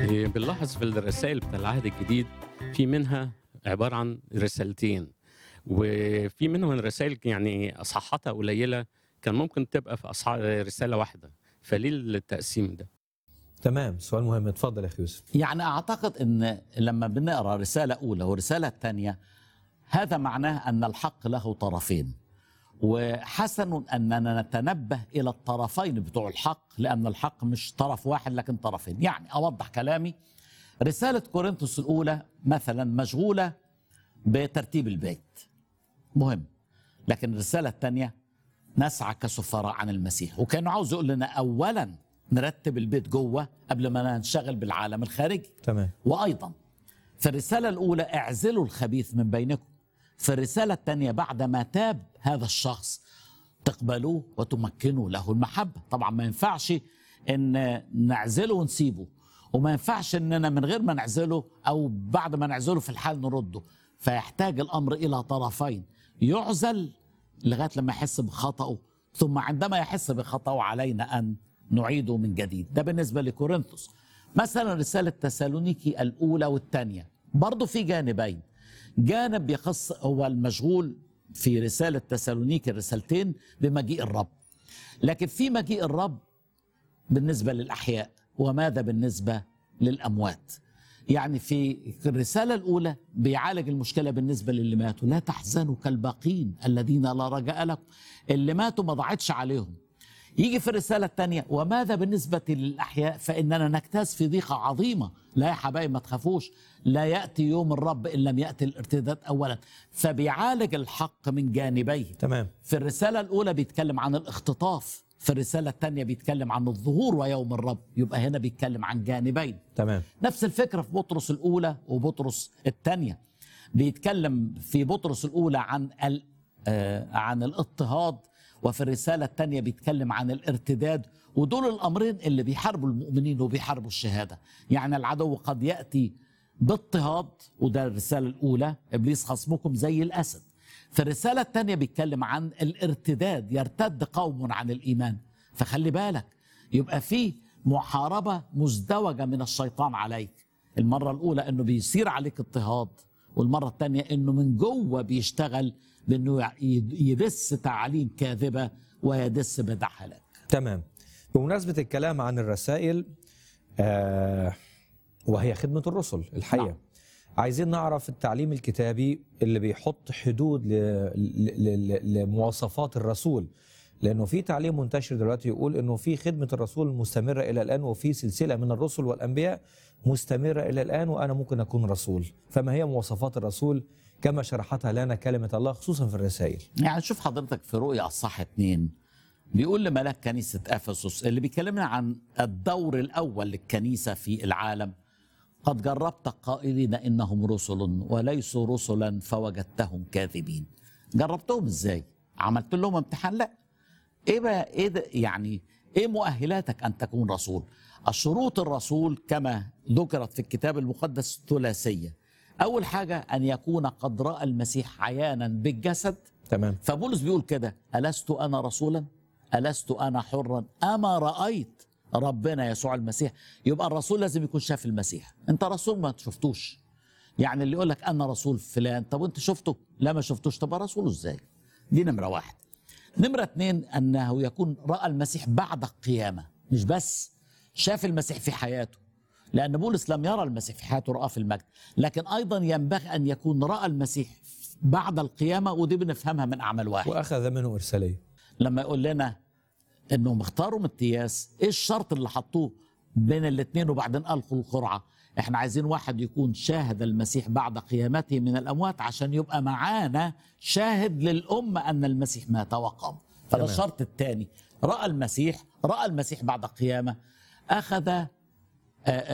إيه، بنلاحظ في الرسائل بتاع العهد الجديد في منها عبارة عن رسالتين وفي منهم رسائل يعني أصحاحاتها قليلة كان ممكن تبقى في أصحاح رسالة واحدة فليه التقسيم ده؟ تمام سؤال مهم اتفضل يا اخي يوسف يعني اعتقد ان لما بنقرا رساله اولى ورساله ثانيه هذا معناه ان الحق له طرفين وحسن اننا نتنبه الى الطرفين بتوع الحق لان الحق مش طرف واحد لكن طرفين يعني اوضح كلامي رساله كورنثوس الاولى مثلا مشغوله بترتيب البيت مهم لكن الرساله الثانيه نسعى كسفراء عن المسيح وكانه عاوز يقول لنا اولا نرتب البيت جوه قبل ما ننشغل بالعالم الخارجي تمام وايضا في الرساله الاولى اعزلوا الخبيث من بينكم في الرساله الثانيه بعد ما تاب هذا الشخص تقبلوه وتمكنوا له المحبه طبعا ما ينفعش ان نعزله ونسيبه وما ينفعش اننا من غير ما نعزله او بعد ما نعزله في الحال نرده فيحتاج الامر الى طرفين يعزل لغايه لما يحس بخطأه ثم عندما يحس بخطأه علينا ان نعيده من جديد ده بالنسبه لكورنثوس مثلا رساله تسالونيكي الاولى والثانيه برضه في جانبين جانب يخص هو المشغول في رساله تسالونيكي الرسالتين بمجيء الرب لكن في مجيء الرب بالنسبه للاحياء وماذا بالنسبه للاموات يعني في الرسالة الأولى بيعالج المشكلة بالنسبة للي ماتوا لا تحزنوا كالباقين الذين لا رجاء لكم اللي ماتوا ما ضاعتش عليهم يجي في الرسالة الثانية وماذا بالنسبة للأحياء فإننا نجتاز في ضيقة عظيمة لا يا حبايب ما تخافوش لا يأتي يوم الرب إن لم يأتي الارتداد أولا فبيعالج الحق من جانبيه تمام في الرسالة الأولى بيتكلم عن الاختطاف في الرسالة الثانية بيتكلم عن الظهور ويوم الرب يبقى هنا بيتكلم عن جانبين تمام نفس الفكرة في بطرس الأولى وبطرس الثانية بيتكلم في بطرس الأولى عن ال آه عن الاضطهاد وفي الرسالة الثانية بيتكلم عن الارتداد ودول الأمرين اللي بيحاربوا المؤمنين وبيحاربوا الشهادة يعني العدو قد يأتي باضطهاد وده الرسالة الأولى إبليس خصمكم زي الأسد في الرسالة الثانية بيتكلم عن الارتداد يرتد قوم عن الإيمان فخلي بالك يبقى في محاربة مزدوجة من الشيطان عليك المرة الأولى أنه بيصير عليك اضطهاد والمرة الثانية أنه من جوه بيشتغل بأنه يدس تعاليم كاذبة ويدس بدع هلاك تمام بمناسبة الكلام عن الرسائل آه وهي خدمة الرسل الحقيقة نعم. عايزين نعرف التعليم الكتابي اللي بيحط حدود ل... ل... ل... لمواصفات الرسول لانه في تعليم منتشر دلوقتي يقول انه في خدمه الرسول مستمره الى الان وفي سلسله من الرسل والانبياء مستمره الى الان وانا ممكن اكون رسول فما هي مواصفات الرسول كما شرحتها لنا كلمه الله خصوصا في الرسائل يعني شوف حضرتك في رؤيا الصح اتنين بيقول لملاك كنيسة أفسس اللي بيكلمنا عن الدور الأول للكنيسة في العالم قد جربت قائلين إنهم رسل وليسوا رسلا فوجدتهم كاذبين جربتهم إزاي؟ عملت لهم امتحان؟ لا إيه بقى إيه ده يعني إيه مؤهلاتك أن تكون رسول؟ الشروط الرسول كما ذكرت في الكتاب المقدس ثلاثية أول حاجة أن يكون قد رأى المسيح عيانا بالجسد تمام فبولس بيقول كده ألست أنا رسولا ألست أنا حرا أما رأيت ربنا يسوع المسيح يبقى الرسول لازم يكون شاف المسيح أنت رسول ما شفتوش يعني اللي يقول لك أنا رسول فلان طب وأنت شفته لا ما شفتوش طب رسوله إزاي دي نمرة واحد نمرة اتنين أنه يكون رأى المسيح بعد القيامة مش بس شاف المسيح في حياته لأن بولس لم يرى المسيح في حياته رأى في المجد لكن أيضا ينبغي أن يكون رأى المسيح بعد القيامة ودي بنفهمها من أعمال واحد واخذ منه ارساليه لما يقول لنا انهم اختاروا متياس ايه الشرط اللي حطوه بين الاثنين وبعدين القوا القرعه احنا عايزين واحد يكون شاهد المسيح بعد قيامته من الاموات عشان يبقى معانا شاهد للامه ان المسيح مات وقام فده تمام. الشرط الثاني راى المسيح راى المسيح بعد القيامه اخذ آه،